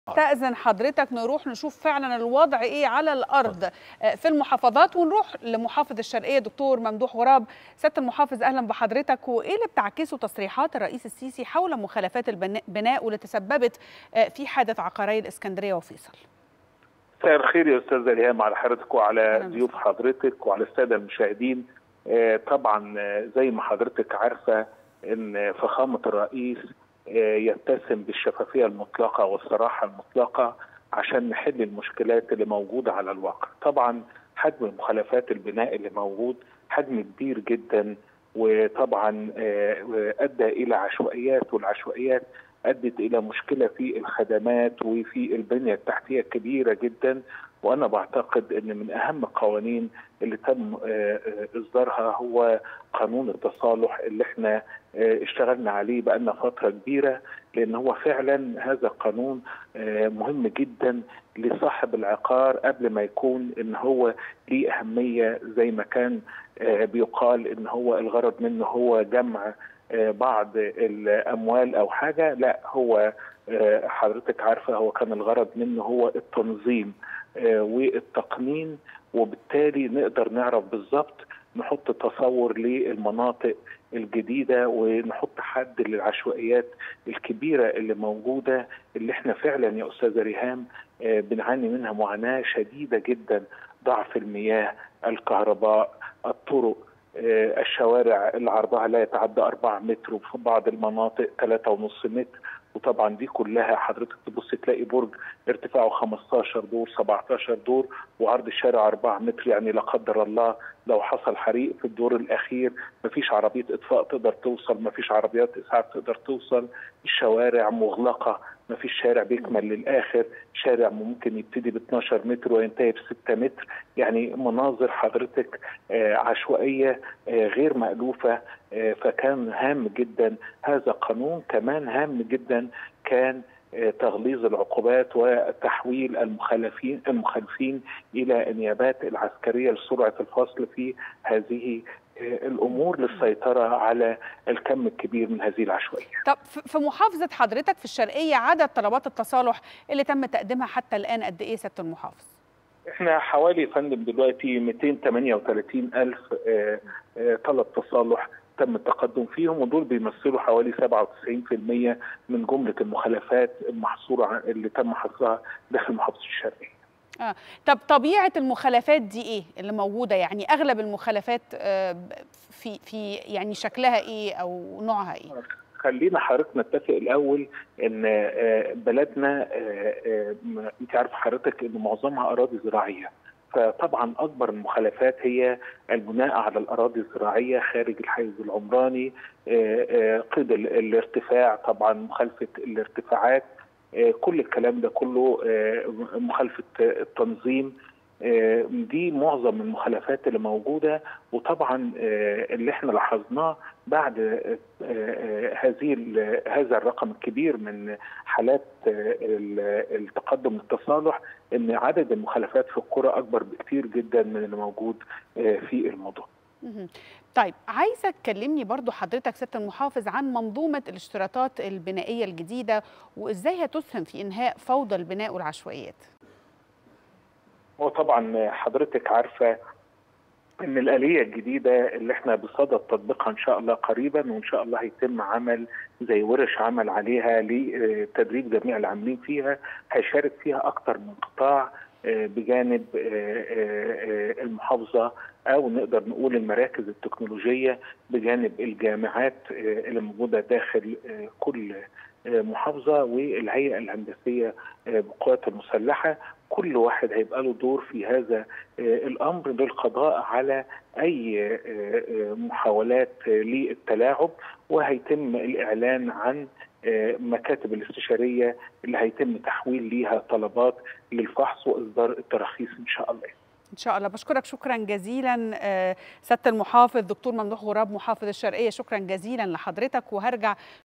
استأذن حضرتك نروح نشوف فعلا الوضع ايه على الارض في المحافظات ونروح لمحافظ الشرقيه دكتور ممدوح غراب سياده المحافظ اهلا بحضرتك وايه اللي بتعكسه تصريحات الرئيس السيسي حول مخالفات البناء واللي تسببت في حادث عقاري الاسكندريه وفيصل مساء الخير يا استاذه ريهام على حضرتك وعلى ضيوف حضرتك وعلى الساده المشاهدين طبعا زي ما حضرتك عارفه ان فخامه الرئيس يتسم بالشفافيه المطلقه والصراحه المطلقه عشان نحل المشكلات اللي موجوده على الواقع. طبعا حجم مخالفات البناء اللي موجود حجم كبير جدا وطبعا ادى الى عشوائيات والعشوائيات ادت الى مشكله في الخدمات وفي البنيه التحتيه الكبيره جدا وانا بعتقد ان من اهم القوانين اللي تم اصدارها هو قانون التصالح اللي احنا اشتغلنا عليه بقالنا فتره كبيره لان هو فعلا هذا القانون مهم جدا لصاحب العقار قبل ما يكون ان هو ليه اهميه زي ما كان بيقال ان هو الغرض منه هو جمع بعض الاموال او حاجه لا هو حضرتك عارفه هو كان الغرض منه هو التنظيم والتقنين وبالتالي نقدر نعرف بالظبط نحط تصور للمناطق الجديده ونحط حد للعشوائيات الكبيره اللي موجوده اللي احنا فعلا يا استاذه ريهام بنعاني منها معاناه شديده جدا ضعف المياه الكهرباء الطرق الشوارع اللي عرضها لا يتعدى 4 متر وفي بعض المناطق 3.5 متر وطبعا دي كلها حضرتك تبص تلاقي برج ارتفاعه 15 دور 17 دور وعرض الشارع 4 متر يعني لا قدر الله لو حصل حريق في الدور الاخير مفيش عربيه اطفاء تقدر توصل مفيش عربيات اسعاف تقدر توصل الشوارع مغلقه مفيش شارع بيكمل للاخر شارع ممكن يبتدي ب 12 متر وينتهي ب 6 متر يعني مناظر حضرتك عشوائيه غير مألوفه فكان هام جدا هذا قانون كمان هام جدا كان تغليظ العقوبات وتحويل المخالفين المخالفين الى النيابات العسكريه لسرعه الفصل في هذه الامور للسيطره على الكم الكبير من هذه العشوائيه. طب في محافظه حضرتك في الشرقيه عدد طلبات التصالح اللي تم تقديمها حتى الان قد ايه سياده المحافظ؟ احنا حوالي فندم دلوقتي 238 الف طلب تصالح تم التقدم فيهم ودول بيمثلوا حوالي 97% من جمله المخالفات المحصوره اللي تم حصرها داخل محافظه الشرقيه. آه. طب طبيعه المخالفات دي ايه اللي موجوده يعني اغلب المخالفات آه في في يعني شكلها ايه او نوعها ايه؟ خلينا حضرتك نتفق الاول ان بلدنا انت عارف حضرتك ان معظمها اراضي زراعيه فطبعا اكبر المخالفات هي البناء على الاراضي الزراعيه خارج الحيز العمراني قيد الارتفاع طبعا مخالفه الارتفاعات كل الكلام ده كله مخالفه التنظيم دي معظم المخالفات اللي موجوده وطبعا اللي احنا لاحظناه بعد هذه هذا الرقم الكبير من حالات التقدم للتصالح ان عدد المخالفات في القرى اكبر بكثير جدا من اللي موجود في المدن. طيب عايزه تكلمني برضو حضرتك سياده المحافظ عن منظومه الاشتراطات البنائيه الجديده وازاي هتسهم في انهاء فوضى البناء والعشوائيات. هو طبعا حضرتك عارفه ان الاليه الجديده اللي احنا بصدد تطبيقها ان شاء الله قريبا وان شاء الله هيتم عمل زي ورش عمل عليها لتدريب جميع العاملين فيها هيشارك فيها اكثر من قطاع بجانب المحافظه او نقدر نقول المراكز التكنولوجيه بجانب الجامعات اللي موجوده داخل كل محافظه والهيئه الهندسيه بالقوات المسلحه كل واحد هيبقى له دور في هذا الامر للقضاء على اي محاولات للتلاعب وهيتم الاعلان عن مكاتب الاستشاريه اللي هيتم تحويل ليها طلبات للفحص واصدار التراخيص ان شاء الله. ان شاء الله بشكرك شكرا جزيلا سياده المحافظ دكتور ممدوح غراب محافظ الشرقيه شكرا جزيلا لحضرتك وهرجع